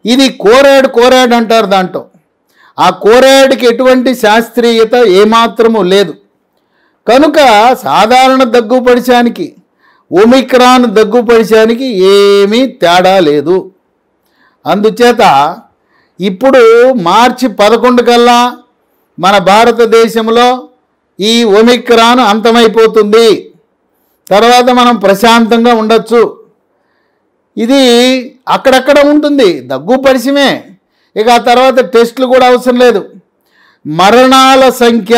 ఇది కోరాడు కోరాడు అంటారు దాంట్లో ఆ కోరాడుకి ఎటువంటి శాస్త్రీయత ఏమాత్రము లేదు కనుక సాధారణ దగ్గు పరిచానికి ఒమిక్రాన్ దగ్గు పరిచానికి ఏమీ తేడా లేదు అందుచేత ఇప్పుడు మార్చి పదకొండు కల్లా మన భారతదేశంలో ఈ ఒమిక్రాన్ అంతమైపోతుంది తర్వాత మనం ప్రశాంతంగా ఉండొచ్చు ఇది అక్కడక్కడ ఉంటుంది దగ్గు పరిచయమే ఇక ఆ తర్వాత టెస్టులు కూడా అవసరం లేదు మరణాల సంఖ్య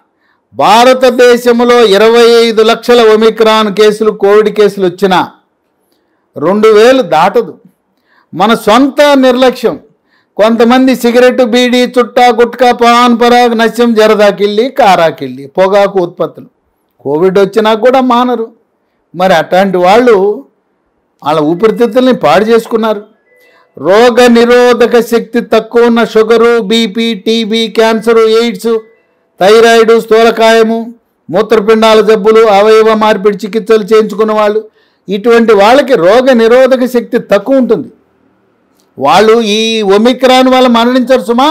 భారతదేశంలో ఇరవై ఐదు లక్షల ఒమిక్రాన్ కేసులు కోవిడ్ కేసులు వచ్చినా రెండు వేలు దాటదు మన సొంత నిర్లక్ష్యం కొంతమంది సిగరెట్ బీడీ చుట్టా గుట్కా పాన్ పరాగ్ నస్యం జరదాకిళ్ళి కారాకిళ్ళి పొగాకు ఉత్పత్తులు కోవిడ్ వచ్చినా కూడా మానరు మరి అట్లాంటి వాళ్ళు వాళ్ళ ఊపిరితిత్తుల్ని పాడు చేసుకున్నారు రోగ నిరోధక శక్తి తక్కువ ఉన్న sugar BP TB cancer AIDS thyroid స్థూలకాయము మూత్రపిండాల జబ్బులు అవయవ మార్పిడి చికిత్సలు చేయించుకున్న వాళ్ళు ఇటువంటి వాళ్ళకి రోగ నిరోధక శక్తి తక్కువ ఉంటుంది వాళ్ళు ఈ ఒమిక్రాన్ వల్ల మరణించరు సుమా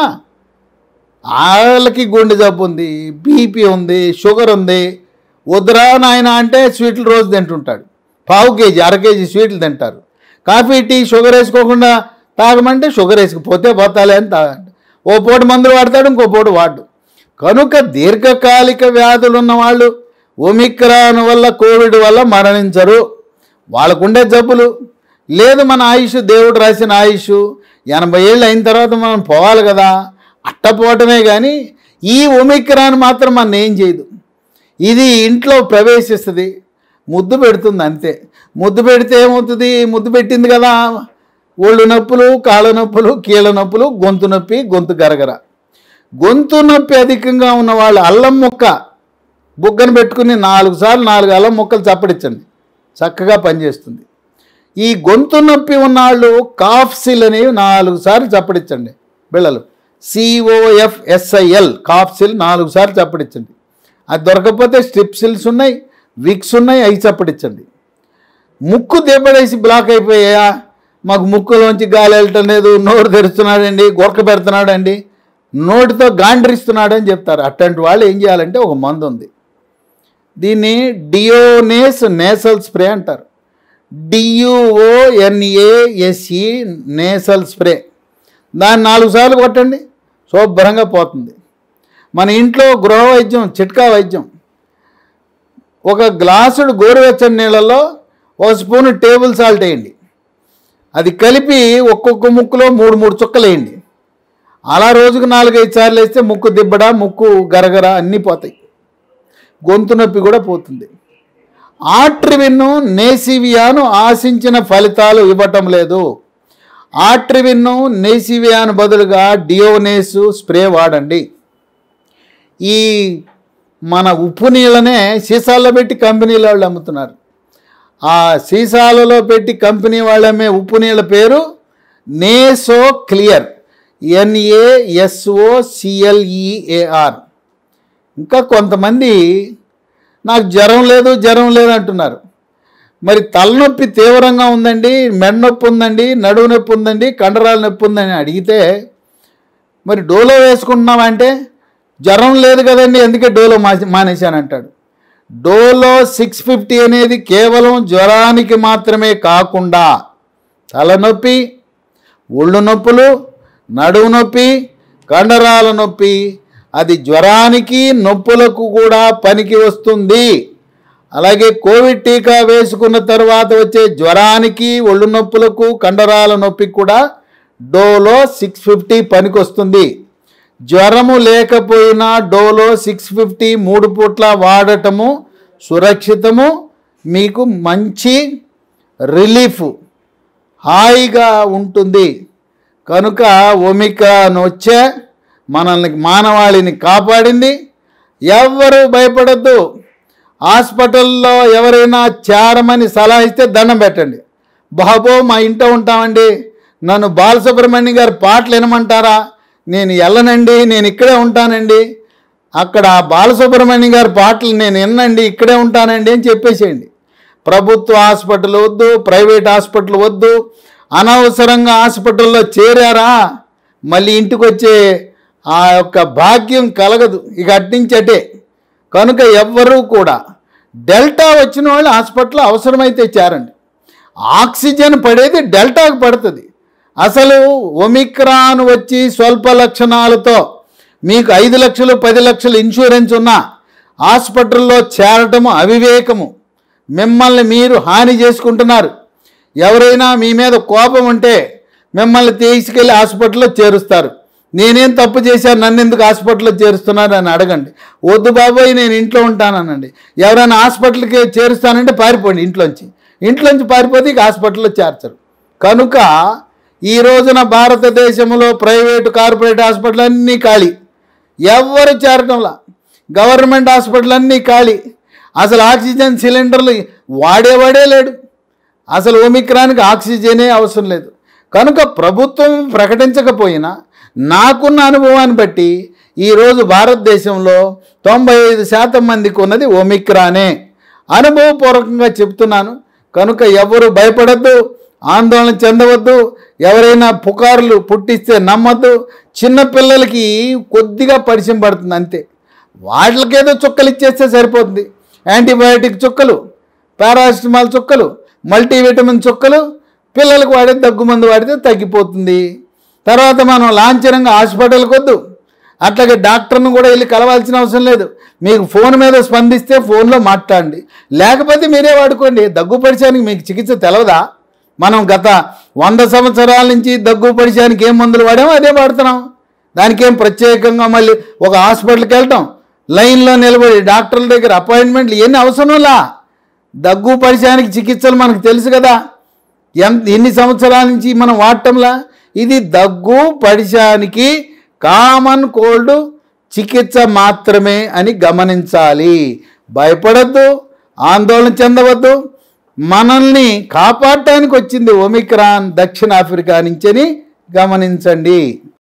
వాళ్ళకి గుండె జబ్బు ఉంది బీపీ ఉంది షుగర్ ఉంది వద్దురా నాయన అంటే స్వీట్లు రోజు తింటుంటాడు పావు కేజీ అర కేజీ స్వీట్లు తింటారు కాఫీ టీ షుగర్ వేసుకోకుండా తాగమంటే షుగర్ వేసుకుపోతే పోతాలే అని తాగండి ఓ పూట మందులు వాడతాడు ఇంకో పూట వాడు కనుక దీర్ఘకాలిక వ్యాధులు ఉన్న వాళ్ళు ఒమిక్రాన్ వల్ల కోవిడ్ వల్ల మరణించరు వాళ్ళకుండే జబ్బులు లేదు మన ఆయుష్ దేవుడు రాసిన ఆయుష్ ఎనభై ఏళ్ళు అయిన తర్వాత మనం పోవాలి కదా అట్ట పోవటమే కానీ ఈ ఒమిక్రాన్ మాత్రం మన ఏం చేయదు ఇది ఇంట్లో ప్రవేశిస్తుంది ముద్దు పెడుతుంది అంతే ముద్దు పెడితే ఏమవుతుంది ముద్దు పెట్టింది కదా ఒళ్ళు నొప్పులు కాళ్ళ నొప్పులు కీళ్ళ నొప్పులు గొంతు నొప్పి గొంతు గరగర గొంతు నొప్పి అధికంగా ఉన్న వాళ్ళు అల్లం ముక్క బుగ్గను పెట్టుకుని నాలుగు సార్లు నాలుగు అల్లం ముక్కలు చప్పడించండి చక్కగా పనిచేస్తుంది ఈ గొంతు నొప్పి ఉన్నవాళ్ళు కాఫ్ సిల్ అనేవి నాలుగు సార్లు చప్పడించండి బిళ్ళలు సిఓఎఫ్ఎస్ఐఎల్ కాఫ్ సిల్ నాలుగు సార్లు చప్పడించండి అది దొరకకపోతే స్ట్రిప్ సిల్స్ ఉన్నాయి విక్స్ ఉన్నాయి అవి చప్పడించండి ముక్కు దెబ్బడేసి బ్లాక్ అయిపోయా మాకు ముక్కులోంచి గాలి వెళ్ళటం లేదు నోరు తెరుస్తున్నాడండి గొరక పెడుతున్నాడండి నోటితో గాండ్రిస్తున్నాడు అని చెప్తారు అట్లాంటి వాళ్ళు ఏం చేయాలంటే ఒక మందు ఉంది దీన్ని డియోనేస్ నేసల్ స్ప్రే అంటారు డియుఓఎన్ఏఎస్ఈ నేసల్ స్ప్రే దాన్ని నాలుగు సార్లు కొట్టండి శుభ్రంగా పోతుంది మన ఇంట్లో గృహ వైద్యం చిట్కా వైద్యం ఒక గ్లాసుడు గోరువెచ్చని నీళ్ళల్లో ఒక స్పూన్ టేబుల్ సాల్ట్ వేయండి అది కలిపి ఒక్కొక్క ముక్కులో మూడు మూడు చుక్కలు వేయండి అలా రోజుకు నాలుగైదు సార్లు వేస్తే ముక్కు దిబ్బడ ముక్కు గరగర అన్నీ పోతాయి గొంతు నొప్పి కూడా పోతుంది ఆట్రివిన్ను నేసివియాను ఆశించిన ఫలితాలు ఇవ్వటం లేదు ఆట్రివిన్ను నేసివియాను బదులుగా డియోనేసు స్ప్రే వాడండి ఈ మన ఉప్పు నీళ్ళనే సీసాల్లో పెట్టి కంపెనీల వాళ్ళు అమ్ముతున్నారు ఆ సీసాలలో పెట్టి కంపెనీ వాళ్ళు అమ్మే ఉప్పు నీళ్ళ పేరు నేసో క్లియర్ ఎన్ఏఎస్ఓ సిఎల్ఈఏఆర్ ఇంకా కొంతమంది నాకు జ్వరం లేదు జ్వరం లేదు అంటున్నారు మరి తలనొప్పి తీవ్రంగా ఉందండి మెడ నొప్పి ఉందండి నడువు నొప్పి ఉందండి కండరాల నొప్పి ఉందని అడిగితే మరి డోలో వేసుకుంటున్నామంటే జ్వరం లేదు కదండి ఎందుకే డోలో మాసి మానేశాను అంటాడు డోలో సిక్స్ ఫిఫ్టీ అనేది కేవలం జ్వరానికి మాత్రమే కాకుండా తలనొప్పి ఒళ్ళు నొప్పులు నడువు నొప్పి కండరాల నొప్పి అది జ్వరానికి నొప్పులకు కూడా పనికి వస్తుంది అలాగే కోవిడ్ టీకా వేసుకున్న తర్వాత వచ్చే జ్వరానికి ఒళ్ళు నొప్పులకు కండరాల నొప్పికి కూడా డోలో సిక్స్ ఫిఫ్టీ పనికి వస్తుంది జ్వరము లేకపోయినా డోలో సిక్స్ ఫిఫ్టీ మూడు పూట్ల వాడటము సురక్షితము మీకు మంచి రిలీఫ్ హాయిగా ఉంటుంది కనుక ఒమిక్రాన్ వచ్చే మనల్ని మానవాళిని కాపాడింది ఎవ్వరూ భయపడద్దు హాస్పిటల్లో ఎవరైనా చేరమని సలహా ఇస్తే దండం పెట్టండి బాబో మా ఇంట్లో ఉంటామండి నన్ను బాలసుబ్రహ్మణ్యం గారి పాటలు వినమంటారా నేను వెళ్ళనండి నేను ఇక్కడే ఉంటానండి అక్కడ ఆ బాలసుబ్రహ్మణ్యం గారి పాటలు నేను విన్నండి ఇక్కడే ఉంటానండి అని చెప్పేసేయండి ప్రభుత్వ హాస్పిటల్ వద్దు ప్రైవేట్ హాస్పిటల్ వద్దు అనవసరంగా హాస్పిటల్లో చేరారా మళ్ళీ ఇంటికి వచ్చే ఆ యొక్క భాగ్యం కలగదు ఇక అట్నుంచి అటే కనుక ఎవ్వరూ కూడా డెల్టా వచ్చిన వాళ్ళు హాస్పిటల్ అవసరమైతే చేరండి ఆక్సిజన్ పడేది డెల్టాకు పడుతుంది అసలు ఒమిక్రాన్ వచ్చి స్వల్ప లక్షణాలతో మీకు ఐదు లక్షలు పది లక్షలు ఇన్సూరెన్స్ ఉన్నా హాస్పిటల్లో చేరటము అవివేకము మిమ్మల్ని మీరు హాని చేసుకుంటున్నారు ఎవరైనా మీ మీద కోపం ఉంటే మిమ్మల్ని తీసుకెళ్ళి హాస్పిటల్లో చేరుస్తారు నేనేం తప్పు చేశాను నన్ను ఎందుకు హాస్పిటల్లో చేరుస్తున్నారు అని అడగండి వద్దు బాబోయ్ నేను ఇంట్లో ఉంటాననండి ఎవరైనా హాస్పిటల్కి చేరుస్తానంటే పారిపోండి ఇంట్లోంచి ఇంట్లోంచి పారిపోతే ఇక హాస్పిటల్లో చేర్చరు కనుక ఈ రోజున భారతదేశంలో ప్రైవేటు కార్పొరేట్ హాస్పిటల్ అన్నీ ఖాళీ ఎవరు చేరటంలా గవర్నమెంట్ హాస్పిటల్ అన్నీ ఖాళీ అసలు ఆక్సిజన్ సిలిండర్లు వాడేవాడే లేడు అసలు ఒమిక్రాన్కి ఆక్సిజనే అవసరం లేదు కనుక ప్రభుత్వం ప్రకటించకపోయినా నాకున్న అనుభవాన్ని బట్టి ఈరోజు భారతదేశంలో తొంభై ఐదు శాతం మందికి ఉన్నది ఒమిక్రానే అనుభవపూర్వకంగా చెప్తున్నాను కనుక ఎవరు భయపడద్దు ఆందోళన చెందవద్దు ఎవరైనా పుకార్లు పుట్టిస్తే నమ్మద్దు చిన్నపిల్లలకి కొద్దిగా పరిచయం పడుతుంది అంతే వాటికేదో చుక్కలు ఇచ్చేస్తే సరిపోతుంది యాంటీబయాటిక్ చుక్కలు పారాసిటమాల్ చుక్కలు మల్టీవిటమిన్ చుక్కలు పిల్లలకు వాడే దగ్గు మందు వాడితే తగ్గిపోతుంది తర్వాత మనం లాంఛనంగా హాస్పిటల్కి వద్దు అట్లాగే డాక్టర్ను కూడా వెళ్ళి కలవాల్సిన అవసరం లేదు మీకు ఫోన్ మీద స్పందిస్తే ఫోన్లో మాట్లాడండి లేకపోతే మీరే వాడుకోండి దగ్గు పరిచయానికి మీకు చికిత్స తెలవదా మనం గత వంద సంవత్సరాల నుంచి దగ్గు పరిచయానికి ఏం మందులు వాడామో అదే వాడుతున్నాం దానికి ఏం ప్రత్యేకంగా మళ్ళీ ఒక హాస్పిటల్కి వెళ్ళటం లైన్లో నిలబడి డాక్టర్ల దగ్గర అపాయింట్మెంట్లు ఎన్ని అవసరంలా దగ్గు పరిచయానికి చికిత్సలు మనకు తెలుసు కదా ఎంత ఎన్ని సంవత్సరాల నుంచి మనం వాడటంలా ఇది దగ్గు పరిచయానికి కామన్ కోల్డ్ చికిత్స మాత్రమే అని గమనించాలి భయపడద్దు ఆందోళన చెందవద్దు మనల్ని కాపాడటానికి వచ్చింది ఒమిక్రాన్ దక్షిణాఫ్రికా నుంచని గమనించండి